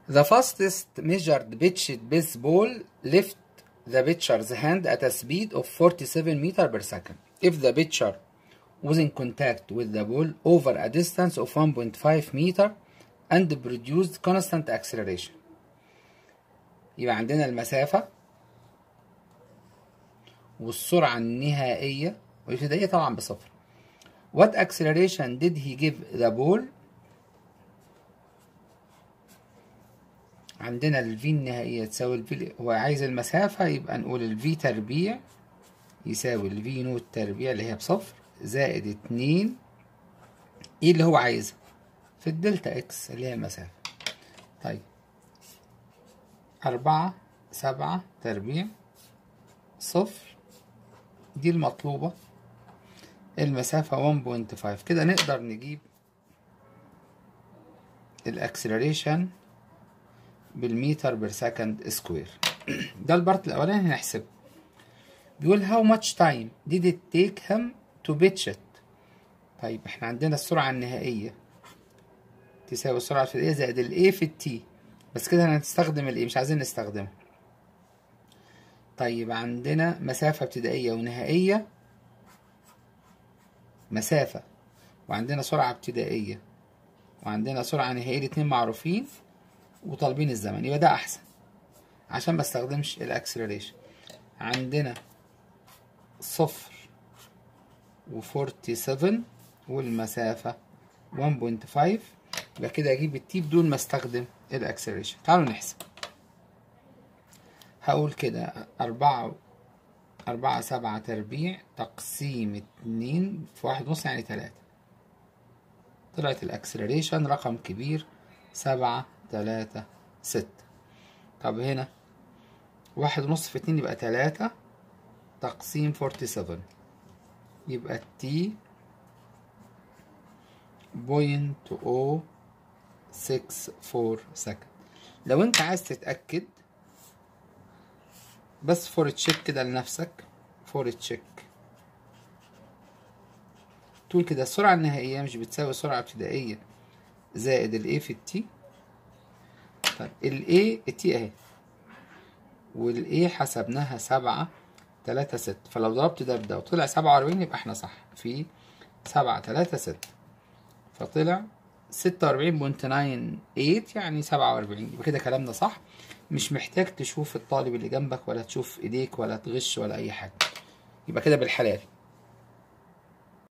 The fastest measured pitched baseball left the pitcher's hand at a speed of 47 meter per second. If the pitcher was in contact with the ball over a distance of 1.5 meter and produced constant acceleration. يبقى عندنا المسافة والسرعة النهائية والابتدائية طبعا بصفر. What acceleration did he give the ball عندنا ال V النهائية تساوي ال V هو عايز المسافة يبقى نقول ال V تربيع يساوي ال V نوت تربيع اللي هي بصفر زائد اتنين ايه اللي هو عايزها في الدلتا اكس اللي هي المسافة طيب أربعة سبعة تربيع صفر دي المطلوبة المسافة 1.5 كده نقدر نجيب الاكسلريشن بالمتر بير سكند سكوير ده البارت الاولاني هنحسبه بيقول how much time did it take him to pitch it طيب احنا عندنا السرعة النهائية تساوي السرعة الابتدائية زائد ال A في ال T بس كده هنستخدم ال A مش عايزين نستخدمها طيب عندنا مسافة ابتدائية ونهائية مسافة وعندنا سرعة ابتدائية وعندنا سرعة نهائية الاتنين معروفين وطالبين الزمن يبقى ده أحسن عشان ما استخدمش الاكسلريشن عندنا صفر وفورتي سفن والمسافة 1.5 يبقى كده أجيب التي بدون ما استخدم الاكسلريشن تعالوا نحسب هقول كده أربعة أربعة سبعة تربيع تقسيم اتنين في واحد ونص يعني تلاتة طلعت الأكسلريشن رقم كبير سبعة تلاتة ستة طب هنا واحد ونص في اتنين يبقى تلاتة تقسيم فورتي سفن يبقى التي بوينت او سكس فور سكند لو انت عايز تتأكد بس فور تشيك كده لنفسك فور تشيك تقول كده السرعة النهائية مش بتساوي السرعة الابتدائية زائد ال A في التي طيب ال A التي اهي وال A حسبناها سبعة تلاتة ستة فلو ضربت ده بده وطلع سبعة وأربعين يبقى احنا صح في سبعة تلاتة ستة فطلع ستة وأربعين بوينت ناين ايت يعني سبعة وأربعين يبقى كده كلامنا صح مش محتاج تشوف الطالب اللي جنبك ولا تشوف ايديك ولا تغش ولا أي حاجة يبقى كده بالحلال